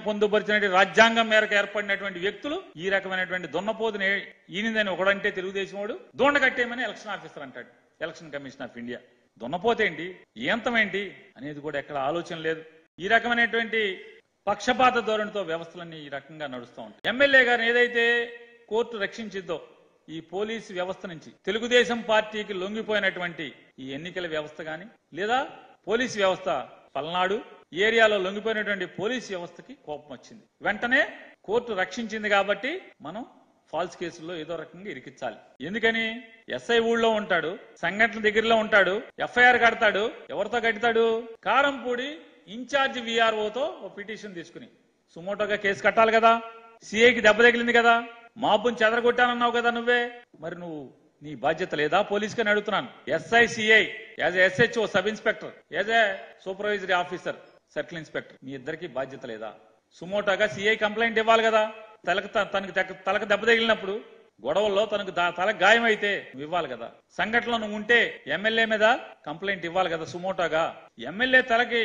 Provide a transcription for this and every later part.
పొందుపరిచినటువంటి రాజ్యాంగం మేరకు ఏర్పడినటువంటి వ్యక్తులు ఈ రకమైనటువంటి దున్నపోతుని ఈనిందని ఒకడంటే తెలుగుదేశం వాడు దూండ కట్టేయమని ఎలక్షన్ ఆఫీసర్ అంటాడు ఎలక్షన్ కమిషన్ ఆఫ్ ఇండియా దున్నపోతేంటి ఏంతమేంటి అనేది కూడా ఎక్కడ ఆలోచన లేదు ఈ రకమైనటువంటి పక్షపాత ధోరణితో వ్యవస్థలన్నీ ఈ రకంగా నడుస్తూ ఉంటాయి ఎమ్మెల్యే గారిని ఏదైతే కోర్టు రక్షించిద్దో ఈ పోలీసు వ్యవస్థ నుంచి తెలుగుదేశం పార్టీకి లొంగిపోయినటువంటి ఈ ఎన్నికల వ్యవస్థ గాని లేదా పోలీసు వ్యవస్థ పల్నాడు ఏరియాలో లొంగిపోయినటువంటి పోలీసు వ్యవస్థకి కోపం వచ్చింది వెంటనే కోర్టు రక్షించింది కాబట్టి మనం ఫాల్స్ కేసుల్లో ఏదో రకంగా ఇరికించాలి ఎందుకని ఎస్ఐ ఊళ్ళో ఉంటాడు సంఘటన దగ్గరలో ఉంటాడు ఎఫ్ఐఆర్ కడతాడు ఎవరితో కడతాడు కారంపూడి ఇన్ఛార్జ్ విఆర్ఓతో ఓ పిటిషన్ తీసుకుని సుమోటోగా కేసు కట్టాలి కదా సిఐకి దెబ్బ తగిలింది కదా మాబుని చెదరగొట్టానన్నావు కదా నువ్వే మరి నువ్వు నీ బాధ్యత లేదా పోలీస్కి అని అడుగుతున్నాను SI CI as SHO sub inspector as a supervisory officer circle inspector మీ ఇద్దరికి బాధ్యత లేదా సుమోటాగా సిఐ కంప్లైంట్ ఇవ్వాలి కదా తలకు త- తనకి తెగ- తలకు దెబ్బ తగిలినప్పుడు గొడవల్లో తనకు దా- తలకు గాయం అయితే నువ్వు ఇవ్వాలి కదా సంఘటనలో నువ్వు ఉంటే ఎమ్మెల్యే మీద కంప్లైంట్ ఇవ్వాలి కదా సుమోటాగా ఎమ్మెల్యే తలకి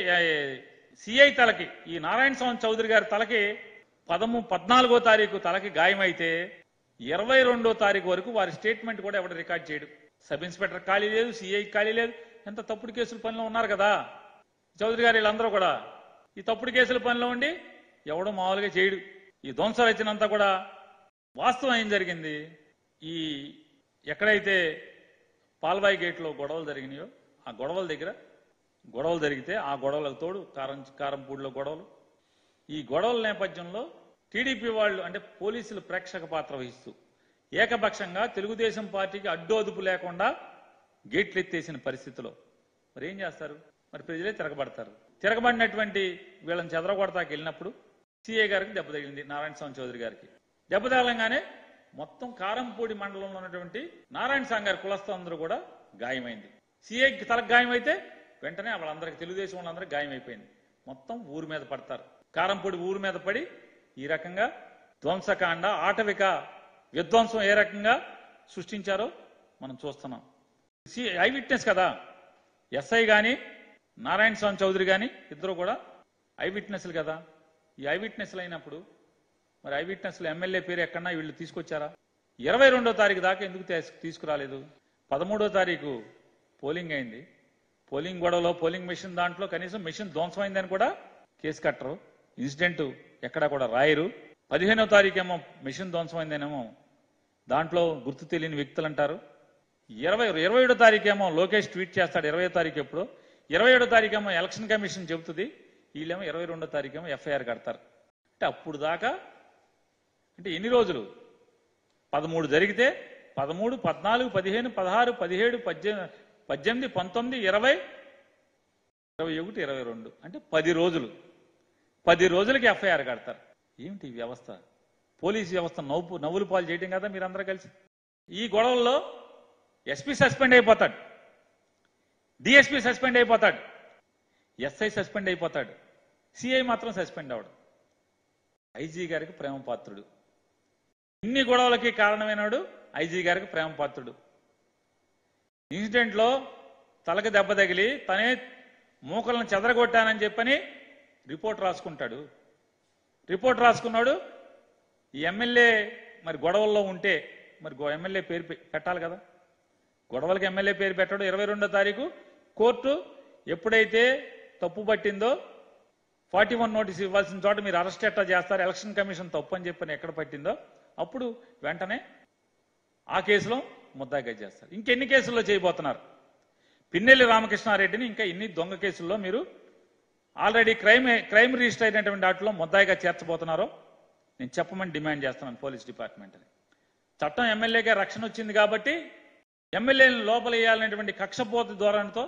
సిఐ తలకి ఈ నారాయణ స్వామి చౌదరి గారి తలకి పదము పద్నాలుగో తారీఖు తలకి గాయమైతే ఇరవై రెండో తారీఖు వరకు వారి స్టేట్మెంట్ కూడా ఎవడ రికార్డ్ చేయడు సబ్ ఇన్స్పెక్టర్ ఖాళీ లేదు సిఐ ఖాళీ లేదు ఎంత తప్పుడు కేసుల పనిలో ఉన్నారు కదా చౌదరి గారు వీళ్ళందరూ కూడా ఈ తప్పుడు కేసుల పనిలో ఉండి ఎవడో మామూలుగా చేయడు ఈ ధ్వంస రచనంతా కూడా వాస్తవం ఏం జరిగింది ఈ ఎక్కడైతే పాల్వాయి గేట్లో గొడవలు జరిగినాయో ఆ గొడవల దగ్గర గొడవలు జరిగితే ఆ గొడవలకు తోడు కారం కారంపూడిలో గొడవలు ఈ గొడవల నేపథ్యంలో టీడీపీ వాళ్ళు అంటే పోలీసులు ప్రేక్షక పాత్ర వహిస్తూ ఏకపక్షంగా తెలుగుదేశం పార్టీకి అడ్డు అదుపు లేకుండా గేట్లు ఎత్తేసిన పరిస్థితిలో మరి ఏం చేస్తారు మరి ప్రజలే తిరగబడతారు తిరగబడినటువంటి వీళ్ళని చెదరగొడతాకి వెళ్ళినప్పుడు సిఏ గారికి దెబ్బ తగిలింది నారాయణ స్వామి చౌదరి గారికి దెబ్బ తగలంగానే మొత్తం కారంపూడి మండలంలో ఉన్నటువంటి నారాయణ స్వామి గారి కులస్తులందరూ కూడా గాయమైంది సిఐకి తలకు గాయమైతే వెంటనే వాళ్ళందరికీ తెలుగుదేశం వాళ్ళందరికీ గాయమైపోయింది మొత్తం ఊరి మీద పడతారు కారంపూడి ఊరి మీద పడి ఈ రకంగా ధ్వంసకాండ ఆటవిక విధ్వంసం ఏ రకంగా సృష్టించారో మనం చూస్తున్నాం సి ఐ విట్నెస్ కదా ఎస్ఐ గాని నారాయణ స్వామి చౌదరి గాని ఇద్దరు కూడా ఐ విట్నెస్లు కదా ఈ ఐ విట్నెస్లు అయినప్పుడు మరి ఐ విట్నెస్లు ఎమ్మెల్యే పేరు ఎక్కడన్నా వీళ్ళు తీసుకొచ్చారా ఇరవై రెండో తారీఖు దాకా ఎందుకు తీస్- తీసుకురాలేదు పదమూడో తారీఖు పోలింగ్ అయింది పోలింగ్ గొడవలో పోలింగ్ మెషిన్ దాంట్లో కనీసం మెషిన్ ధ్వంసమైందని కూడా కేసు కట్టరు ఇన్సిడెంట్ ఎక్కడా కూడా రాయరు పదిహేనో తారీఖు ఏమో మెషిన్ ధ్వంసమైందనేమో దాంట్లో గుర్తు తెలియని వ్యక్తులు అంటారు ఇరవై ఇరవై ఏడో తారీఖు ఏమో లోకేష్ ట్వీట్ చేస్తాడు ఇరవై తారీఖు ఎప్పుడు ఇరవై ఏడో తారీఖు ఏమో ఎలక్షన్ కమిషన్ చెబుతుంది వీళ్ళేమో ఇరవై రెండో తారీఖు ఏమో ఎఫ్ఐఆర్ కడతారు అంటే అప్పుడు దాకా అంటే ఎన్ని రోజులు పదమూడు జరిగితే పదమూడు పద్నాలుగు పదిహేను పదహారు పదిహేడు పద్దెనిమిది పద్దెనిమిది పంతొమ్మిది ఇరవై ఇరవై ఒకటి ఇరవై రెండు అంటే పది రోజులు పది రోజులకి ఎఫ్ఐఆర్ కడతారు ఏమిటి ఈ వ్యవస్థ పోలీస్ వ్యవస్థ నవ్వు నవ్వులు పాలు చేయటం కదా మీరందరూ కలిసి ఈ గొడవల్లో ఎస్పీ సస్పెండ్ అయిపోతాడు డిఎస్పీ సస్పెండ్ అయిపోతాడు ఎస్ఐ సస్పెండ్ అయిపోతాడు సిఐ మాత్రం సస్పెండ్ అవడు ఐజీ గారికి ప్రేమ పాత్రుడు ఇన్ని గొడవలకి కారణమైనడు ఐజీ గారికి ప్రేమ పాత్రుడు ఇన్సిడెంట్ లో తలకు దెబ్బ తగిలి తనే మూకలను చెదరగొట్టానని చెప్పని రిపోర్ట్ రాసుకుంటాడు రిపోర్ట్ రాసుకున్నాడు ఈ ఎమ్మెల్యే మరి గొడవల్లో ఉంటే మరి గొ- ఎమ్మెల్యే పేరు పె- పెట్టాలి కదా గొడవలకు ఎమ్మెల్యే పేరు పెట్టడం ఇరవై రెండో తారీఖు కోర్టు ఎప్పుడైతే తప్పు పట్టిందో ఫార్టీ వన్ నోటీస్ ఇవ్వాల్సిన చోట మీరు అరెస్ట్ ఎట్టా చేస్తారు ఎలక్షన్ కమిషన్ తప్పు అని చెప్పని ఎక్కడ పట్టిందో అప్పుడు వెంటనే ఆ కేసులో ముద్దాయిగా చేస్తారు ఇంకెన్ని కేసుల్లో చేయబోతున్నారు పిన్నెల్లి రామకృష్ణారెడ్డిని ఇంకా ఇన్ని దొంగ కేసుల్లో మీరు ఆల్రెడీ క్రైమ్ క్రైమ్ రిజిస్టర్ అయినటువంటి వాటిలో ముద్దాయిగా చేర్చబోతున్నారో నేను చెప్పమని డిమాండ్ చేస్తున్నాను పోలీస్ డిపార్ట్మెంట్ని చట్టం ఎమ్మెల్యేగా రక్షణ వచ్చింది కాబట్టి ఎమ్మెల్యేలను లోపల వేయాలనేటువంటి కక్షపోత ధోరణితో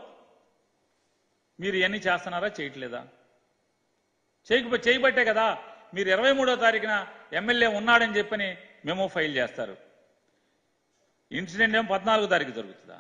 మీరు ఇవన్నీ చేస్తున్నారా చేయట్లేదా చేయకపో చేయబట్టే కదా మీరు ఇరవై మూడో తారీఖున ఎమ్మెల్యే ఉన్నాడని చెప్పని మెమో ఫైల్ చేస్తారు ఇన్సిడెంట్ ఏమో పద్నాలుగో తారీఖు జరుగుతుందా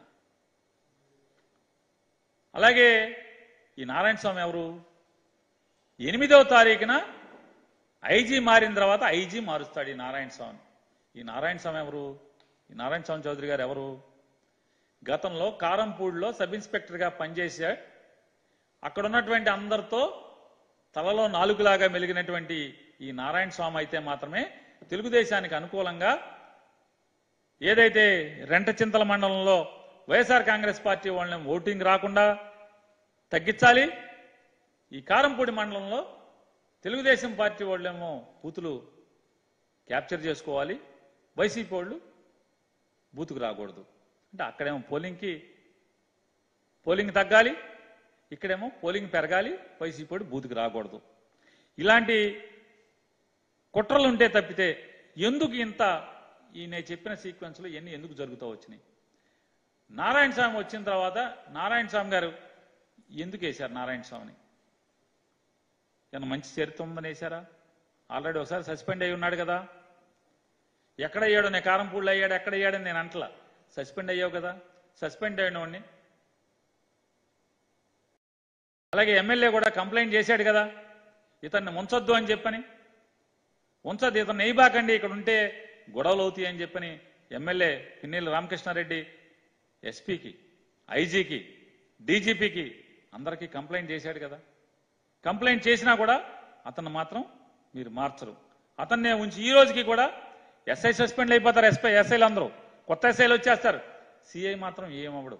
అలాగే ఈ నారాయణ స్వామి ఎవరు ఎనిమిదవ తారీఖున ఐజీ మారిన తర్వాత ఐజీ మారుస్తాడు ఈ నారాయణ స్వామి ఈ నారాయణ స్వామి ఎవరు ఈ నారాయణ స్వామి చౌదరి గారు ఎవరు గతంలో కారంపూడిలో సబ్ ఇన్స్పెక్టర్గా పనిచేసే అక్కడ ఉన్నటువంటి అందరితో తలలో నాలుగులాగా మెలిగినటువంటి ఈ నారాయణ స్వామి అయితే మాత్రమే తెలుగుదేశానికి అనుకూలంగా ఏదైతే రెంటచింతల మండలంలో వైఎస్ఆర్ కాంగ్రెస్ పార్టీ వాళ్ళని ఓటింగ్ రాకుండా తగ్గించాలి ఈ కారంపూడి మండలంలో తెలుగుదేశం పార్టీ వాళ్ళేమో బూతులు క్యాప్చర్ చేసుకోవాలి వైసీపీ వాళ్ళు బూతుకు రాకూడదు అంటే అక్కడేమో పోలింగ్కి పోలింగ్ తగ్గాలి ఇక్కడేమో పోలింగ్ పెరగాలి వైసీపీ వాడు బూతుకు రాకూడదు ఇలాంటి కుట్రలు ఉంటే తప్పితే ఎందుకు ఇంత ఈ నేను చెప్పిన సీక్వెన్స్లో ఇవన్నీ ఎందుకు జరుగుతూ వచ్చినాయి నారాయణ స్వామి వచ్చిన తర్వాత నారాయణ స్వామి గారు ఎందుకు వేశారు నారాయణ స్వామిని ఏమన్నా మంచి చరిత్ర ఉందని వేశారా ఆల్రెడీ ఒకసారి సస్పెండ్ అయి ఉన్నాడు కదా ఎక్కడ అయ్యాడు నేను కారంపూడిలో అయ్యాడు ఎక్కడ అయ్యాడని నేను అంటలా సస్పెండ్ అయ్యావు కదా సస్పెండ్ అయిన వాడిని అలాగే ఎమ్మెల్యే కూడా కంప్లైంట్ చేశాడు కదా ఇతన్ని ఉంచొద్దు అని చెప్పని ఉంచద్దు ఇతను నెయ్యబాకండి ఇక్కడ ఉంటే గొడవలు అవుతాయి అని చెప్పని ఎమ్మెల్యే పిన్నెల్లి రామకృష్ణారెడ్డి ఎస్పీకి ఐజీకి డీజీపీకి అందరికీ కంప్లైంట్ చేశాడు కదా కంప్లైంట్ చేసినా కూడా అతను మాత్రం మీరు మార్చరు అతన్నే ఉంచి ఈ రోజుకి కూడా ఎస్ఐ సస్పెండ్ అయిపోతారు ఎస్పై ఎస్ఐలు అందరూ కొత్త ఎస్ఐలు వచ్చేస్తారు సిఐ మాత్రం ఏమవ్వడు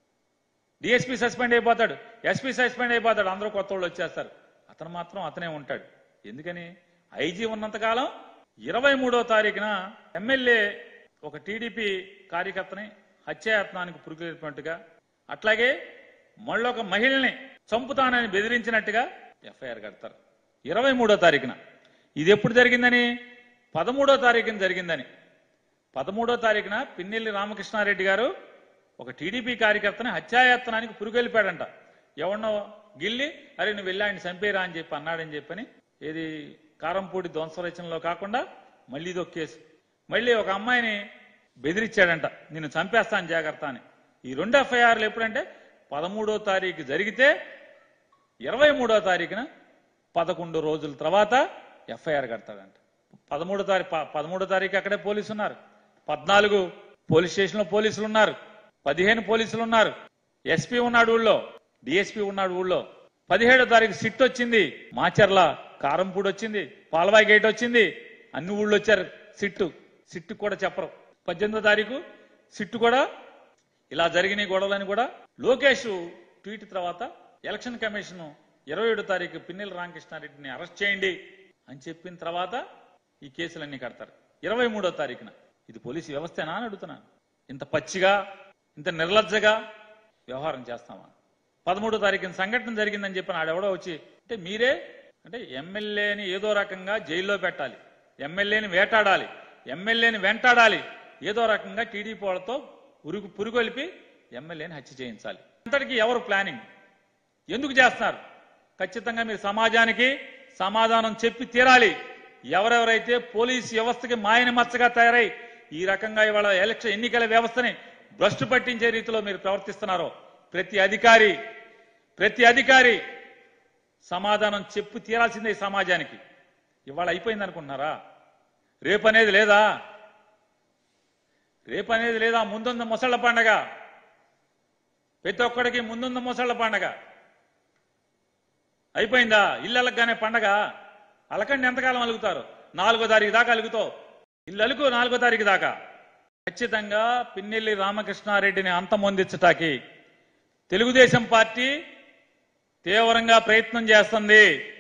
డిఎస్పీ సస్పెండ్ అయిపోతాడు ఎస్పీ సస్పెండ్ అయిపోతాడు అందరూ కొత్త వాళ్ళు వచ్చేస్తారు అతను మాత్రం అతనే ఉంటాడు ఎందుకని ఐజీ ఉన్నంతకాలం ఇరవై మూడో తారీఖున ఎమ్మెల్యే ఒక టీడీపీ కార్యకర్తని హత్యాయత్నానికి పురుగొల్పినట్టుగా అట్లాగే మళ్ళీ ఒక మహిళని చంపుతానని బెదిరించినట్టుగా ఎఫ్ఐఆర్ కడతారు ఇరవై మూడో తారీఖున ఇది ఎప్పుడు జరిగిందని పదమూడో తారీఖున జరిగిందని పదమూడో తారీఖున పిన్నెల్లి రామకృష్ణారెడ్డి గారు ఒక టీడీపీ కార్యకర్తని హత్యాయత్నానికి పురుగొల్పాడంట ఎవరినో గిల్లి అరే నువ్వు వెళ్ళి ఆయన చంపేరా అని చెప్పి అన్నాడని చెప్పని ఏది కారంపూడి ధ్వంసరచనలో కాకుండా మళ్ళీ ఇదొక కేసు మళ్ళీ ఒక అమ్మాయిని బెదిరించాడంట నిన్ను చంపేస్తాను జాగ్రత్త అని ఈ రెండు ఎఫ్ఐఆర్లు ఎప్పుడంటే పదమూడో తారీఖు జరిగితే ఇరవై మూడో తారీఖున పదకొండు రోజుల తర్వాత ఎఫ్ఐఆర్ కడతాడంట పదమూడో తారీఖు పదమూడో తారీఖు అక్కడే పోలీసు ఉన్నారు పద్నాలుగు పోలీస్ స్టేషన్లో పోలీసులు ఉన్నారు పదిహేను పోలీసులు ఉన్నారు ఎస్పీ ఉన్నాడు ఊళ్ళో డిఎస్పీ ఉన్నాడు ఊళ్ళో పదిహేడో తారీఖు సిట్ వచ్చింది మాచర్ల కారంపూడి వచ్చింది పాలవాయి గేట్ వచ్చింది అన్ని ఊళ్ళో వచ్చారు సిట్టు సిట్టు కూడా చెప్పరు పద్దెనిమిదో తారీఖు సిట్టు కూడా ఇలా జరిగిన గొడవలని కూడా లోకేష్ ట్వీట్ తర్వాత ఎలక్షన్ కమిషన్ ఇరవై ఏడో తారీఖు పిన్నెల రామకృష్ణారెడ్డిని అరెస్ట్ చేయండి అని చెప్పిన తర్వాత ఈ కేసులన్నీ కడతారు ఇరవై మూడో తారీఖున ఇది పోలీసు వ్యవస్థేనా అని అడుగుతున్నాను ఇంత పచ్చిగా ఇంత నిర్లజ్జగా వ్యవహారం చేస్తామా పదమూడో తారీఖున సంఘటన జరిగిందని చెప్పిన ఆడెవడో వచ్చి అంటే మీరే అంటే ఎమ్మెల్యేని ఏదో రకంగా జైల్లో పెట్టాలి ఎమ్మెల్యేని వేటాడాలి ఎమ్మెల్యేని వెంటాడాలి ఏదో రకంగా టీడీపీ వాళ్ళతో ఉరుగు పురుగొలిపి ఎమ్మెల్యేని హత్య చేయించాలి అంతటికి ఎవరు ప్లానింగ్ ఎందుకు చేస్తున్నారు ఖచ్చితంగా మీరు సమాజానికి సమాధానం చెప్పి తీరాలి ఎవరెవరైతే పోలీస్ వ్యవస్థకి మాయని మచ్చగా తయారై ఈ రకంగా ఇవాళ ఎలక్షన్ ఎన్నికల వ్యవస్థని భ్రష్టు పట్టించే రీతిలో మీరు ప్రవర్తిస్తున్నారో ప్రతి అధికారి ప్రతి అధికారి సమాధానం చెప్పు తీరాల్సిందే ఈ సమాజానికి ఇవాళ అయిపోయింది అనుకుంటున్నారా రేపు అనేది లేదా రేపు అనేది లేదా ముందున్న ముసళ్ళ పండగ ప్రతి ఒక్కడికి ముందున్న ముసళ్ళ పండగ అయిపోయిందా ఇల్లు అలగగానే పండగ అలకండి ఎంతకాలం అలుగుతారు నాలుగో తారీఖు దాకా అలుగుతావు ఇల్లు అలుగు నాలుగో తారీఖు దాకా ఖచ్చితంగా పిన్నెల్లి రామకృష్ణారెడ్డిని అంతమొందించటానికి తెలుగుదేశం పార్టీ తీవ్రంగా ప్రయత్నం చేస్తుంది